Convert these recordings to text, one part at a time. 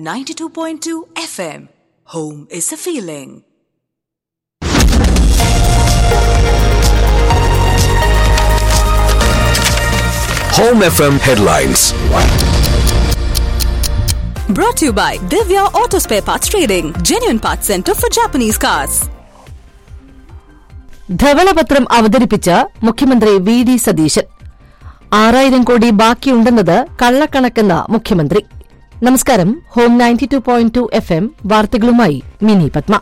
92.2 FM. Home is a feeling. Home FM headlines. Brought to you by Divya Auto Spare Parts Trading, genuine parts center for Japanese cars. ധവളപത്രം അവതരിപ്പിച്ച മുഖ്യമന്ത്രി V D Satheesan ആറായിരം കോടി ബാക്കിയുണ്ടെന്നത് കള്ളക്കണക്കെന്ന മുഖ്യമന്ത്രി നമസ്കാരം home ninety two point two F M വാർത്തകളുമായി മിനി പത്മ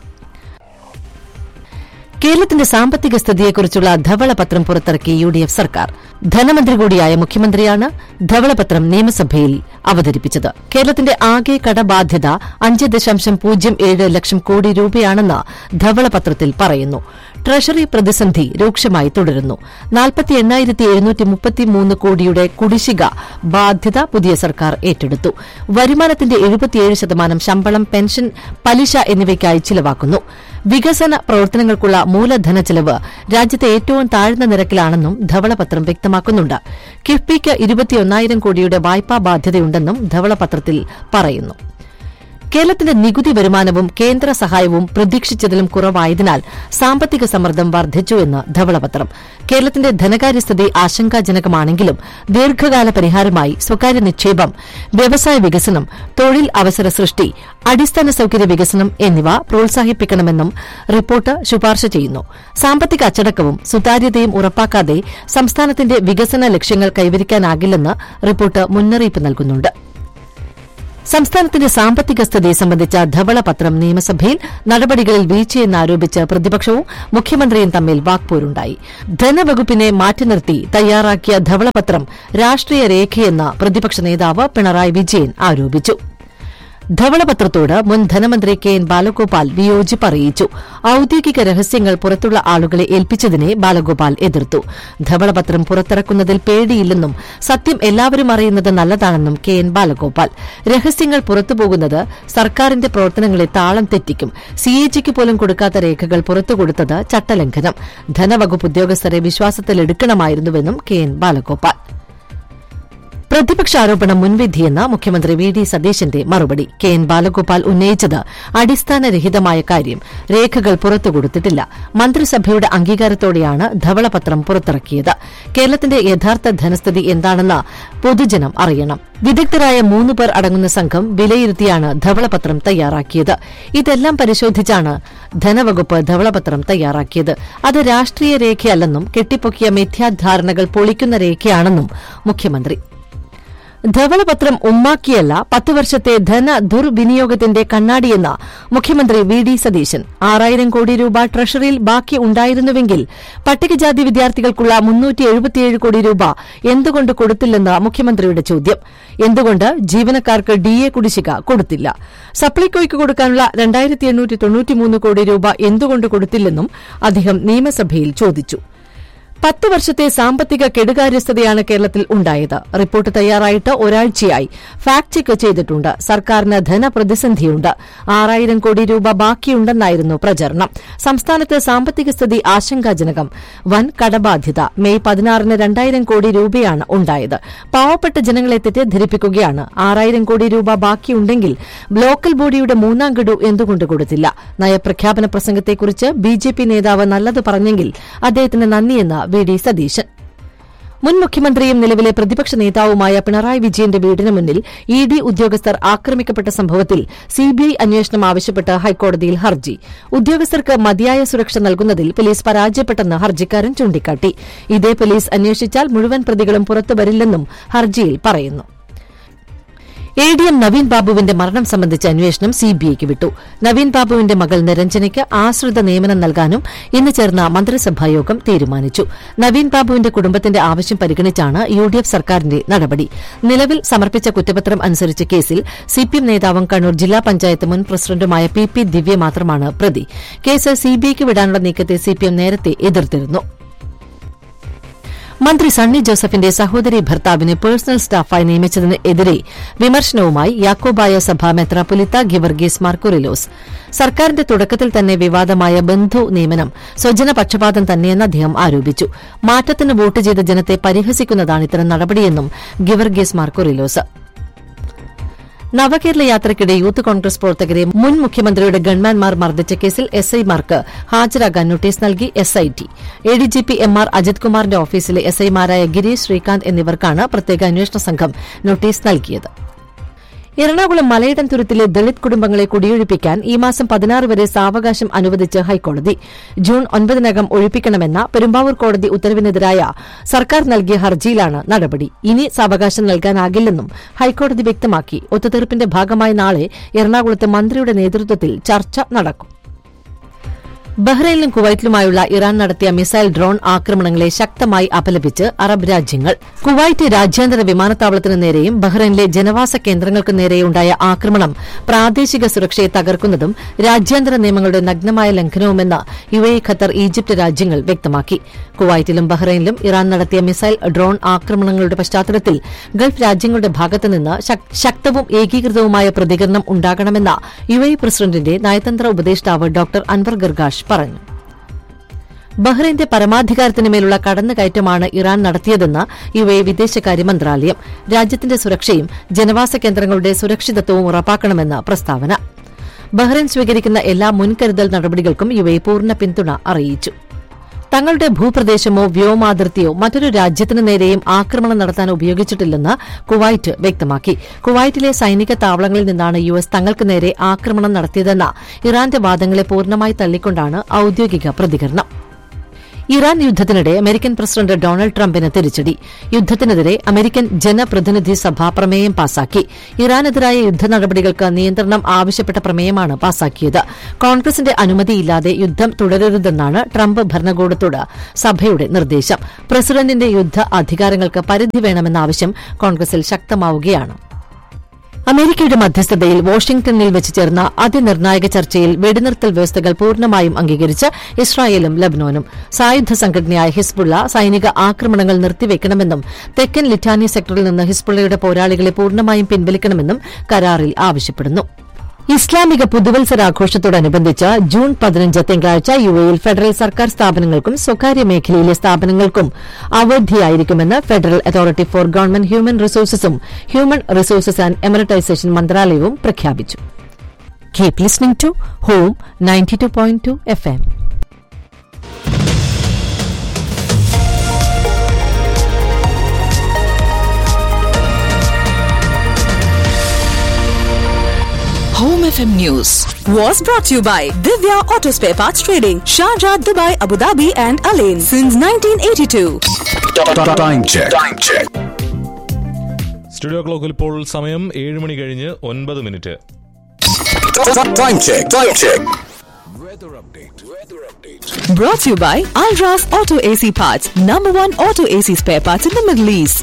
കേരളത്തിന്റെ സാമ്പത്തിക സ്ഥിതിയെക്കുറിച്ചുള്ള ധവളപത്രം പുറത്തിറക്കി യു ഡി എഫ് സർക്കാർ ധനമന്ത്രി കൂടിയായ മുഖ്യമന്ത്രിയാണ് ധവളപത്രം നിയമസഭയിൽ അവതരിപ്പിച്ചത് കേരളത്തിന്റെ ആകെ കടബാധ്യത അഞ്ച് ദശാംശം പൂജ്യം ഏഴ് ലക്ഷം കോടി രൂപയാണെന്ന് ധവളപത്രത്തിൽ പറയുന്നു ട്രഷറി പ്രതിസന്ധി രൂക്ഷമായി തുടരുന്നു നാൽപ്പത്തി എണ്ണായിരത്തി എഴുന്നൂറ്റി മുപ്പത്തിമൂന്ന് കോടിയുടെ കുടിശ്ശിക ബാധ്യത പുതിയ സർക്കാർ ഏറ്റെടുത്തു വരുമാനത്തിന്റെ എഴുപത്തിയേഴ് ശതമാനം ശമ്പളം പെൻഷൻ പലിശ എന്നിവയ്ക്കായി ചിലവാക്കുന്നു വികസന പ്രവർത്തനങ്ങൾക്കുള്ള മൂലധന ചെലവ് രാജ്യത്തെ ഏറ്റവും താഴ്ന്ന നിരക്കിലാണെന്നും ധവളപത്രം വ്യക്തമാക്കുന്നുണ്ട് കിഫ്ബിക്ക് ഇരുപത്തിയൊന്നായിരം കോടിയുടെ വായ്പാ ബാധ്യതയുണ്ടെന്നും ധവളപത്രത്തിൽ പറയുന്നു കേരളത്തിന്റെ നികുതി വരുമാനവും കേന്ദ്ര സഹായവും പ്രതീക്ഷിച്ചതിലും കുറവായതിനാൽ സാമ്പത്തിക സമ്മർദ്ദം വർദ്ധിച്ചുവെന്ന് ധവളപത്രം കേരളത്തിന്റെ ധനകാര്യസ്ഥിതി ആശങ്കാജനകമാണെങ്കിലും ദീർഘകാല പരിഹാരമായി സ്വകാര്യ നിക്ഷേപം വ്യവസായ വികസനം തൊഴിൽ അവസര സൃഷ്ടി അടിസ്ഥാന സൌകര്യ വികസനം എന്നിവ പ്രോത്സാഹിപ്പിക്കണമെന്നും റിപ്പോർട്ട് ശുപാർശ ചെയ്യുന്നു സാമ്പത്തിക അച്ചടക്കവും സുതാര്യതയും ഉറപ്പാക്കാതെ സംസ്ഥാനത്തിന്റെ വികസന ലക്ഷ്യങ്ങൾ കൈവരിക്കാനാകില്ലെന്ന് റിപ്പോർട്ട് മുന്നറിയിപ്പ് നൽകുന്നുണ്ട് സംസ്ഥാനത്തിന്റെ സാമ്പത്തിക സ്ഥിതി സംബന്ധിച്ച ധവളപത്രം നിയമസഭയിൽ നടപടികളിൽ വീഴ്ചയെന്നാരോപിച്ച് പ്രതിപക്ഷവും മുഖ്യമന്ത്രിയും തമ്മിൽ വാക്പോരുണ്ടായി ധനവകുപ്പിനെ മാറ്റി നിർത്തി തയ്യാറാക്കിയ ധവളപത്രം രാഷ്ട്രീയ രേഖയെന്ന് പ്രതിപക്ഷ നേതാവ് പിണറായി വിജയൻ ആരോപിച്ചു ധവളപത്രത്തോട് മുൻ ധനമന്ത്രി കെ എൻ ബാലഗോപാൽ വിയോജിപ്പ് അറിയിച്ചു ഔദ്യോഗിക രഹസ്യങ്ങൾ പുറത്തുള്ള ആളുകളെ ഏൽപ്പിച്ചതിനെ ബാലഗോപാൽ എതിർത്തു ധവളപത്രം പുറത്തിറക്കുന്നതിൽ പേടിയില്ലെന്നും സത്യം എല്ലാവരും അറിയുന്നത് നല്ലതാണെന്നും കെ എൻ ബാലഗോപാൽ രഹസ്യങ്ങൾ പുറത്തുപോകുന്നത് സർക്കാരിന്റെ പ്രവർത്തനങ്ങളെ താളം തെറ്റിക്കും സിഎജിക്ക് പോലും കൊടുക്കാത്ത രേഖകൾ പുറത്തുകൊടുത്തത് ചട്ടലംഘനം ധനവകുപ്പ് ഉദ്യോഗസ്ഥരെ വിശ്വാസത്തിലെടുക്കണമായിരുന്നുവെന്നും കെ എൻ ബാലഗോപാൽ പ്രതിപക്ഷ ആരോപണം മുൻവിധിയെന്ന മുഖ്യമന്ത്രി വി ഡി സതീശന്റെ മറുപടി കെ എൻ ബാലഗോപാൽ ഉന്നയിച്ചത് അടിസ്ഥാനരഹിതമായ കാര്യം രേഖകൾ പുറത്തുകൊടുത്തിട്ടില്ല മന്ത്രിസഭയുടെ അംഗീകാരത്തോടെയാണ് ധവളപത്രം പുറത്തിറക്കിയത് കേരളത്തിന്റെ യഥാർത്ഥ ധനസ്ഥിതി എന്താണെന്ന് പൊതുജനം അറിയണം വിദഗ്ധരായ മൂന്ന് പേർ അടങ്ങുന്ന സംഘം വിലയിരുത്തിയാണ് ധവളപത്രം തയ്യാറാക്കിയത് ഇതെല്ലാം പരിശോധിച്ചാണ് ധനവകുപ്പ് ധവളപത്രം തയ്യാറാക്കിയത് അത് രാഷ്ട്രീയ രേഖയല്ലെന്നും കെട്ടിപ്പൊക്കിയ മിഥ്യാധാരണകൾ പൊളിക്കുന്ന രേഖയാണെന്നും മുഖ്യമന്ത്രി ധവളപത്രം ഉമ്മാക്കിയല്ല പത്ത് വർഷത്തെ ധന ദുർവിനിയോഗത്തിന്റെ കണ്ണാടിയെന്ന മുഖ്യമന്ത്രി വി ഡി സതീശൻ ആറായിരം കോടി രൂപ ട്രഷറിയിൽ ബാക്കി ഉണ്ടായിരുന്നുവെങ്കിൽ പട്ടികജാതി വിദ്യാർത്ഥികൾക്കുള്ള മുന്നൂറ്റി എഴുപത്തിയേഴ് കോടി രൂപ എന്തുകൊണ്ട് കൊടുത്തില്ലെന്ന് മുഖ്യമന്ത്രിയുടെ ചോദ്യം എന്തുകൊണ്ട് ജീവനക്കാർക്ക് ഡിഎ കുടിശ്ശിക കൊടുത്തില്ല സപ്ലൈകോയ്ക്ക് കൊടുക്കാനുള്ള രണ്ടായിരത്തി എണ്ണൂറ്റി തൊണ്ണൂറ്റിമൂന്ന് കോടി രൂപ എന്തുകൊണ്ട് കൊടുത്തില്ലെന്നും അദ്ദേഹം നിയമസഭയിൽ ചോദിച്ചു പത്ത് വർഷത്തെ സാമ്പത്തിക കെടുകാര്യസ്ഥതയാണ് കേരളത്തിൽ ഉണ്ടായത് റിപ്പോർട്ട് തയ്യാറായിട്ട് ഒരാഴ്ചയായി ഫാക്ട് ചെക്ക് ചെയ്തിട്ടുണ്ട് സർക്കാരിന് ധനപ്രതിസന്ധിയുണ്ട് ആറായിരം കോടി രൂപ ബാക്കിയുണ്ടെന്നായിരുന്നു പ്രചരണം സംസ്ഥാനത്ത് സാമ്പത്തിക സ്ഥിതി ആശങ്കാജനകം വൻ കടബാധ്യത മെയ് പതിനാറിന് രണ്ടായിരം കോടി രൂപയാണ് ഉണ്ടായത് പാവപ്പെട്ട ജനങ്ങളെ തെറ്റിദ്ധരിപ്പിക്കുകയാണ് ആറായിരം കോടി രൂപ ബാക്കിയുണ്ടെങ്കിൽ ലോക്കൽ ബോഡിയുടെ മൂന്നാം ഗഡു എന്തുകൊണ്ട് കൊടുത്തില്ല നയപ്രഖ്യാപന പ്രസംഗത്തെക്കുറിച്ച് ബിജെപി നേതാവ് നല്ലത് പറഞ്ഞെങ്കിൽ അദ്ദേഹത്തിന് നന്ദിയെന്ന് വി ഡി സതീശൻ മുൻ മുഖ്യമന്ത്രിയും നിലവിലെ പ്രതിപക്ഷ നേതാവുമായ പിണറായി വിജയന്റെ വീടിന് മുന്നിൽ ഇ ഡി ഉദ്യോഗസ്ഥർ ആക്രമിക്കപ്പെട്ട സംഭവത്തിൽ സിബിഐ അന്വേഷണം ആവശ്യപ്പെട്ട് ഹൈക്കോടതിയിൽ ഹർജി ഉദ്യോഗസ്ഥർക്ക് മതിയായ സുരക്ഷ നൽകുന്നതിൽ പോലീസ് പരാജയപ്പെട്ടെന്ന് ഹർജിക്കാരൻ ചൂണ്ടിക്കാട്ടി ഇതേ പോലീസ് അന്വേഷിച്ചാൽ മുഴുവൻ പ്രതികളും പുറത്തുവരില്ലെന്നും ഹർജിയിൽ പറയുന്നു എ ഡി എം നവീൻ ബാബുവിന്റെ മരണം സംബന്ധിച്ച അന്വേഷണം സിബിഐക്ക് വിട്ടു നവീൻ ബാബുവിന്റെ മകൾ നിരഞ്ജനയ്ക്ക് ആശ്രിത നിയമനം നൽകാനും ഇന്ന് ചേർന്ന മന്ത്രിസഭായോഗം തീരുമാനിച്ചു നവീൻ ബാബുവിന്റെ കുടുംബത്തിന്റെ ആവശ്യം പരിഗണിച്ചാണ് യു ഡി എഫ് സർക്കാരിന്റെ നടപടി നിലവിൽ സമർപ്പിച്ച കുറ്റപത്രം അനുസരിച്ച് കേസിൽ സിപിഎം നേതാവും കണ്ണൂർ ജില്ലാ പഞ്ചായത്ത് മുൻ പ്രസിഡന്റുമായ പി പി ദിവ്യ മാത്രമാണ് പ്രതി കേസ് സിബിഐക്ക് വിടാനുള്ള നീക്കത്തെ സിപിഎം നേരത്തെ എതിർത്തിരുന്നു മന്ത്രി സണ്ണി ജോസഫിന്റെ സഹോദരി ഭർത്താവിനെ പേഴ്സണൽ സ്റ്റാഫായി നിയമിച്ചതിനെതിരെ വിമർശനവുമായി യാക്കോബായ സഭ മെത്രാപൊലിത്ത ഗിവർഗീസ് മാർക്കുറിലോസ് സർക്കാരിന്റെ തുടക്കത്തിൽ തന്നെ വിവാദമായ ബന്ധു നിയമനം സ്വജന പക്ഷപാതം തന്നെയെന്ന് അദ്ദേഹം ആരോപിച്ചു മാറ്റത്തിന് വോട്ട് ചെയ്ത ജനത്തെ പരിഹസിക്കുന്നതാണ് ഇത്തരം നടപടിയെന്നും ഗിവർഗീസ് മാർക്കുറിലോസ് നവകേരള യാത്രയ്ക്കിടെ യൂത്ത് കോൺഗ്രസ് പ്രവർത്തകരെ മുൻ മുഖ്യമന്ത്രിയുടെ ഗൺമാൻമാർ മർദ്ദിച്ച കേസിൽ എസ് ഐമാർക്ക് ഹാജരാകാൻ നോട്ടീസ് നൽകി S I T A D G P M R Ajith കുമാറിന്റെ ഓഫീസിലെ എസ് ഐമാരായ ഗിരീഷ് ശ്രീകാന്ത് എന്നിവർക്കാണ് പ്രത്യേക അന്വേഷണ സംഘം നോട്ടീസ് നൽകിയത് എറണാകുളം മലയിടം തുരുത്തിലെ ദളിത് കുടുംബങ്ങളെ കുടിയൊഴിപ്പിക്കാൻ ഈ മാസം പതിനാറ് വരെ സാവകാശം അനുവദിച്ച് ഹൈക്കോടതി ജൂൺ ഒൻപതിനകം ഒഴിപ്പിക്കണമെന്ന പെരുമ്പാവൂർ കോടതി ഉത്തരവിനെതിരായ സർക്കാർ നൽകിയ ഹർജിയിലാണ് നടപടി ഇനി സാവകാശം നൽകാനാകില്ലെന്നും ഹൈക്കോടതി വ്യക്തമാക്കി ഒത്തുതീർപ്പിന്റെ ഭാഗമായി നാളെ എറണാകുളത്ത് മന്ത്രിയുടെ നേതൃത്വത്തിൽ ചർച്ച നടക്കും ബഹ്റൈനിലും കുവൈറ്റിലുമായുള്ള ഇറാൻ നടത്തിയ മിസൈൽ ഡ്രോൺ ആക്രമണങ്ങളെ ശക്തമായി അപലപിച്ച് അറബ് രാജ്യങ്ങൾ കുവൈറ്റ് രാജ്യാന്തര വിമാനത്താവളത്തിന് നേരെയും ബഹ്റൈനിലെ ജനവാസ കേന്ദ്രങ്ങൾക്ക് നേരെയുണ്ടായ ആക്രമണം പ്രാദേശിക സുരക്ഷയെ തകർക്കുന്നതും രാജ്യാന്തര നിയമങ്ങളുടെ നഗ്നമായ ലംഘനവുമെന്ന് യു എ ഖത്തർ ഈജിപ്ത് രാജ്യങ്ങൾ വ്യക്തമാക്കി കുവൈറ്റിലും ബഹ്റൈനിലും ഇറാൻ നടത്തിയ മിസൈൽ ഡ്രോൺ ആക്രമണങ്ങളുടെ പശ്ചാത്തലത്തിൽ ഗൾഫ് രാജ്യങ്ങളുടെ ഭാഗത്തുനിന്ന് ശക്- ശക്തവും ഏകീകൃതവുമായ പ്രതികരണം ഉണ്ടാകണമെന്ന യു എ പ്രസിഡന്റിന്റെ നയതന്ത്ര ഉപദേഷ്ടാവ് ഡോക്ടർ അൻവർ ഗർഗാഷ് പറഞ്ഞു ബഹ്റൈന്റെ പരമാധികാരത്തിനുമേലുള്ള കടന്നുകയറ്റമാണ് ഇറാൻ നടത്തിയതെന്ന് യു എ വിദേശകാര്യ മന്ത്രാലയം രാജ്യത്തിന്റെ സുരക്ഷയും ജനവാസ കേന്ദ്രങ്ങളുടെ സുരക്ഷിതത്വവും ഉറപ്പാക്കണമെന്ന് പ്രസ്താവന ബഹ്റൈൻ സ്വീകരിക്കുന്ന എല്ലാ മുൻകരുതൽ നടപടികൾക്കും യു എ പൂർണ്ണ പിന്തുണ അറിയിച്ചു തങ്ങളുടെ ഭൂപ്രദേശമോ വ്യോമാതിർത്തിയോ മറ്റൊരു രാജ്യത്തിനു നേരെയും ആക്രമണം നടത്താൻ ഉപയോഗിച്ചിട്ടില്ലെന്ന് കുവൈറ്റ് വ്യക്തമാക്കി കുവൈറ്റിലെ സൈനിക താവളങ്ങളിൽ നിന്നാണ് യു എസ് തങ്ങൾക്ക് നേരെ ആക്രമണം നടത്തിയതെന്ന ഇറാന്റെ വാദങ്ങളെ പൂർണ്ണമായി തള്ളിക്കൊണ്ടാണ് ഔദ്യോഗിക പ്രതികരണം ഇറാൻ യുദ്ധത്തിനിടെ അമേരിക്കൻ പ്രസിഡന്റ് ഡൊണാൾഡ് ട്രംപിന് തിരിച്ചടി യുദ്ധത്തിനെതിരെ അമേരിക്കൻ ജനപ്രതിനിധി സഭ പ്രമേയം പാസാക്കി ഇറാനെതിരായ യുദ്ധ നടപടികൾക്ക് നിയന്ത്രണം ആവശ്യപ്പെട്ട പ്രമേയമാണ് പാസാക്കിയത് കോൺഗ്രസിന്റെ അനുമതിയില്ലാതെ യുദ്ധം തുടരരുതെന്നാണ് ട്രംപ് ഭരണകൂടത്തോട് സഭയുടെ നിർദ്ദേശം പ്രസിഡന്റിന്റെ യുദ്ധ അധികാരങ്ങൾക്ക് പരിധി വേണമെന്ന ആവശ്യം കോൺഗ്രസിൽ ശക്തമാവുകയാണ് അമേരിക്കയുടെ മധ്യസ്ഥതയിൽ വാഷിംഗ്ടണിൽ വെച്ച് ചേർന്ന അതിനിർണായക ചർച്ചയിൽ വെടിനിർത്തൽ വ്യവസ്ഥകൾ പൂർണ്ണമായും അംഗീകരിച്ച് ഇസ്രായേലും ലബനോനും സായുധ സംഘടനയായ ഹിസ്ബുള്ള സൈനിക ആക്രമണങ്ങൾ നിർത്തിവെക്കണമെന്നും തെക്കൻ ലിറ്റാനി സെക്ടറിൽ നിന്ന് ഹിസ്ബുള്ളയുടെ പോരാളികളെ പൂർണ്ണമായും പിൻവലിക്കണമെന്നും കരാറിൽ ആവശ്യപ്പെടുന്നു ഇസ്ലാമിക പുതുവത്സരാഘോഷത്തോടനുബന്ധിച്ച് ജൂൺ പതിനഞ്ച് തിങ്കളാഴ്ച യു എയിൽ ഫെഡറൽ സർക്കാർ സ്ഥാപനങ്ങൾക്കും സ്വകാര്യ മേഖലയിലെ സ്ഥാപനങ്ങൾക്കും അവധിയായിരിക്കുമെന്ന് federal authority for government human റിസോഴ്സസും ഹ്യൂമൻ റിസോഴ്സസ് ആൻഡ് എമറിറ്റൈസേഷൻ മന്ത്രാലയവും പ്രഖ്യാപിച്ചു keep listening to home ninety two point two F M Home FM News was brought to you by Divya Auto Spare Parts Trading, Sharjah, Dubai, Abu Dhabi, and Alain since 1982. Time check. Time check. Studio ക്ലോക്കിൽ ഇപ്പോൾ സമയം ഏഴ് മണി കഴിഞ്ഞ് ഒൻപത് minute Time check. Time check. Weather update. Weather update. Brought to you by Alras Auto AC Parts, number one auto AC spare parts in the Middle East.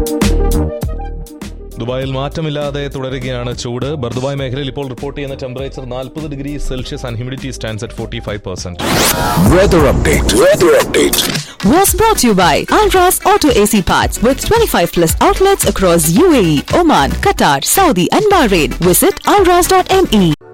ദുബായിൽ മാറ്റമില്ലാതെ തുടരുകയാണ് ചൂട് ബർദുബായ് മേഖലയിൽ ഇപ്പോൾ റിപ്പോർട്ട് ചെയ്യുന്ന ടെമ്പറേച്ചർ നാൽപ്പത് degree Celsius and humidity stands at forty five percent Weather update. Weather update. Was brought to you by Alras Auto AC Parts with 25 plus outlets across UAE, Oman, Qatar, Saudi, and Bahrain. Visit alras.me.